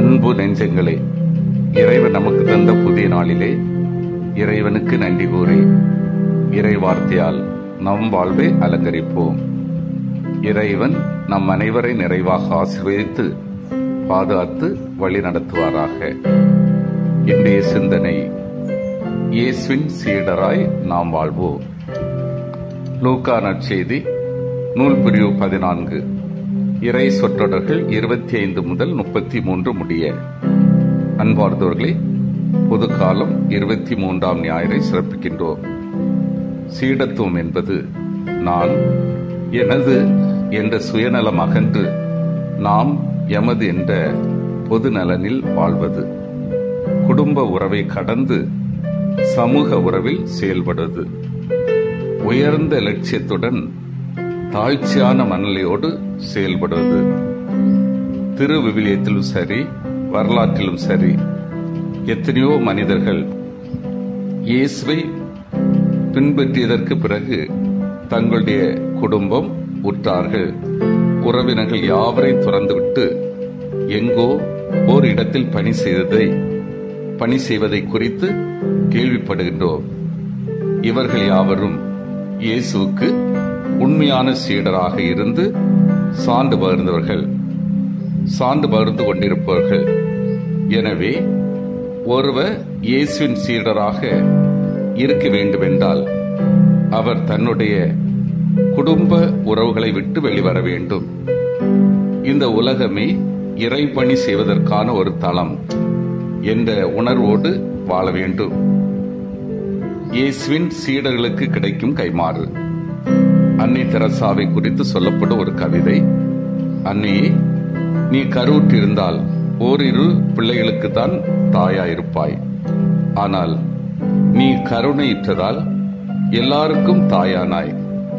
அன்பு நெஞ்சங்களே இறைவன் நமக்கு தந்த புதிய நாளிலே இறைவனுக்கு நன்றி கூறி இறை வார்த்தையால் நம் வாழ்வை அலங்கரிப்போம் இறைவன் நம் அனைவரை நிறைவாக ஆசீர்வதித்து பாதுகாத்து வழி நடத்துவாராக இன்றைய சிந்தனை இயேசுவின் சீடராய் நாம் வாழ்வோம் லூக்கா நற்செய்தி நூல் பிரிவு பதினான்கு இறை சொற்றொடர்கள் இருபத்தி ஐந்து முதல் முப்பத்தி மூன்று முடிய அன்பார்ந்தவர்களே பொது காலம் இருபத்தி மூன்றாம் ஞாயிறை சிறப்பிக்கின்றோம் சீடத்துவம் என்பது நான் எனது என்ற சுயநலம் அகன்று நாம் எமது என்ற பொது நலனில் வாழ்வது குடும்ப உறவை கடந்து சமூக உறவில் செயல்படுவது உயர்ந்த லட்சியத்துடன் தாழ்ச்சியான மனநிலையோடு செயல்படுவது திரு விவிலியத்திலும் சரி வரலாற்றிலும் சரி எத்தனையோ மனிதர்கள் இயேசுவை பின்பற்றியதற்கு பிறகு தங்களுடைய குடும்பம் உற்றார்கள் உறவினர்கள் யாவரை துறந்துவிட்டு எங்கோ ஓர் இடத்தில் பணி செய்ததை பணி செய்வதை குறித்து கேள்விப்படுகின்றோம் இவர்கள் யாவரும் இயேசுவுக்கு உண்மையான சீடராக இருந்து சான்று பகிர்ந்தவர்கள் சான்று பகிர்ந்து கொண்டிருப்பவர்கள் எனவே ஒருவர் இயேசுவின் சீடராக இருக்க வேண்டுமென்றால் அவர் தன்னுடைய குடும்ப உறவுகளை விட்டு வெளிவர வேண்டும் இந்த உலகமே இறைப்பணி செய்வதற்கான ஒரு தளம் என்ற உணர்வோடு வாழ வேண்டும் இயேசுவின் சீடர்களுக்கு கிடைக்கும் கைமாறு அன்னை தெரசாவை குறித்து சொல்லப்படும் ஒரு கவிதை அன்னையே நீ கருவுற்றிருந்தால் ஓரிரு பிள்ளைகளுக்கு தான் தாயாயிருப்பாய் ஆனால் நீ கருணையிற்றதால் எல்லாருக்கும் தாயானாய்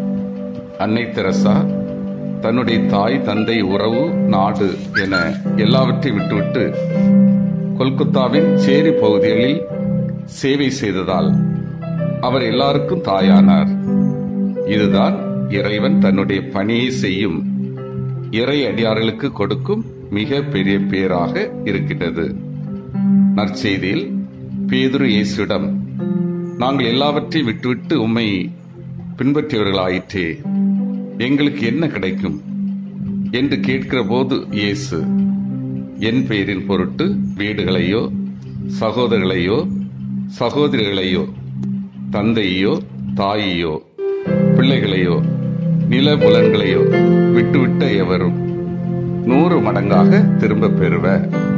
அன்னை தெரசா தன்னுடைய தாய் தந்தை உறவு நாடு என எல்லாவற்றையும் விட்டுவிட்டு கொல்கத்தாவின் சேரி பகுதிகளில் சேவை செய்ததால் அவர் எல்லாருக்கும் தாயானார் இதுதான் இறைவன் தன்னுடைய பணியை செய்யும் இறை அடியார்களுக்கு கொடுக்கும் மிக பெரிய பேராக இருக்கின்றது நற்செய்தியில் பேதுரு இயேசுவிடம் நாங்கள் எல்லாவற்றையும் விட்டுவிட்டு உம்மை பின்பற்றியவர்களாயிற்றே எங்களுக்கு என்ன கிடைக்கும் என்று கேட்கிற போது இயேசு என் பெயரின் பொருட்டு வீடுகளையோ சகோதரர்களையோ சகோதரிகளையோ தந்தையோ தாயையோ பிள்ளைகளையோ நில புலன்களையோ விட்டுவிட்ட எவரும் நூறு மடங்காக திரும்ப பெறுவ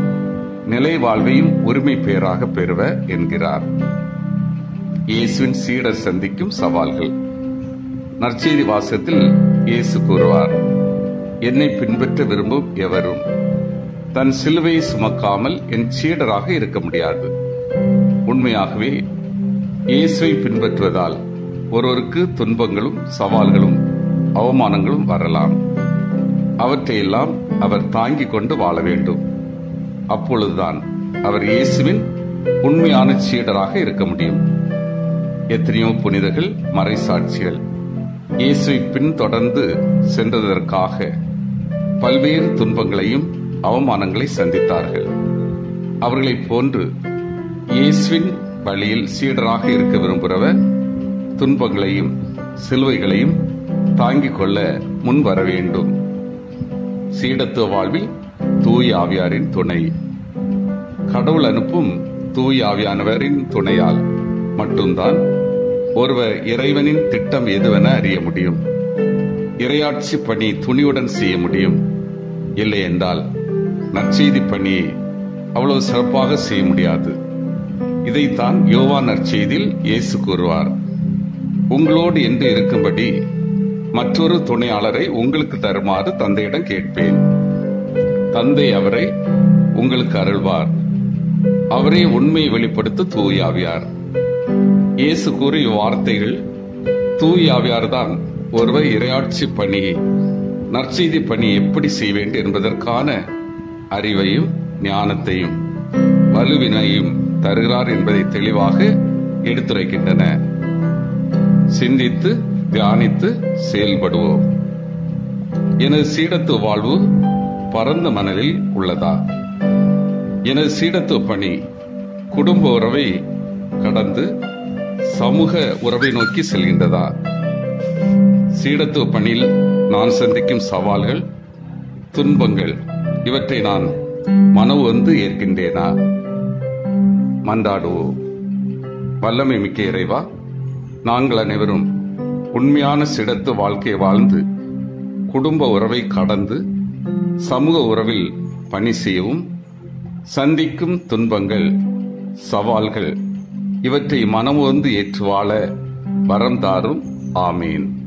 நிலை வாழ்வையும் உரிமை பெயராக பெறுவ என்கிறார் இயேசுவின் சீடர் சந்திக்கும் சவால்கள் நற்செய்தி வாசத்தில் இயேசு கூறுவார் என்னை பின்பற்ற விரும்பும் எவரும் தன் சிலுவையை சுமக்காமல் என் சீடராக இருக்க முடியாது உண்மையாகவே இயேசுவை பின்பற்றுவதால் ஒருவருக்கு துன்பங்களும் சவால்களும் அவமானங்களும் வரலாம் அவற்றையெல்லாம் அவர் தாங்கிக் கொண்டு வாழ வேண்டும் அப்பொழுதுதான் அவர் இயேசுவின் உண்மையான சீடராக இருக்க முடியும் எத்தனையோ புனிதர்கள் மறைசாட்சிகள் இயேசுவை பின்தொடர்ந்து சென்றதற்காக பல்வேறு துன்பங்களையும் அவமானங்களை சந்தித்தார்கள் அவர்களைப் போன்று இயேசுவின் வழியில் சீடராக இருக்க விரும்புகிறவர் துன்பங்களையும் சிலுவைகளையும் தாங்கிக் கொள்ள முன் வர வேண்டும் சீடத்துவ வாழ்வில் தூய் ஆவியாரின் துணை கடவுள் அனுப்பும் தூய் ஆவியானவரின் துணையால் மட்டும்தான் ஒருவர் இறைவனின் திட்டம் எதுவென அறிய முடியும் இரையாட்சி பணி துணியுடன் செய்ய முடியும் இல்லை என்றால் நற்செய்தி பணியை அவ்வளவு சிறப்பாக செய்ய முடியாது இதைத்தான் யோவா நற்செய்தியில் இயேசு கூறுவார் உங்களோடு என்று இருக்கும்படி மற்றொரு துணையாளரை உங்களுக்கு தருமாறு தந்தையிடம் கேட்பேன் தந்தை அவரை உங்களுக்கு அருள்வார் அவரே உண்மையை வெளிப்படுத்த தூயாவியார் இயேசு கூறிய வார்த்தைகள் தூயாவியார் தான் ஒருவர் இரையாட்சி பணி நற்செய்தி பணி எப்படி செய்ய வேண்டும் என்பதற்கான அறிவையும் ஞானத்தையும் வலுவினையும் தருகிறார் என்பதை தெளிவாக எடுத்துரைக்கின்றன சிந்தித்து தியானித்து செயல்படுவோம் எனது சீடத்துவ வாழ்வு பரந்த மனதில் உள்ளதா எனது சீடத்துவ பணி குடும்ப உறவை கடந்து சமூக உறவை நோக்கி செல்கின்றதா சீடத்துவ பணியில் நான் சந்திக்கும் சவால்கள் துன்பங்கள் இவற்றை நான் மனவு வந்து ஏற்கின்றேனா மன்றாடுவோம் வல்லமை மிக்க இறைவா நாங்கள் அனைவரும் உண்மையான சிடத்து வாழ்க்கையை வாழ்ந்து குடும்ப உறவை கடந்து சமூக உறவில் பணி செய்யவும் சந்திக்கும் துன்பங்கள் சவால்கள் இவற்றை மனமுவந்து ஏற்று வாழ வரம் தாரும் ஆமீன்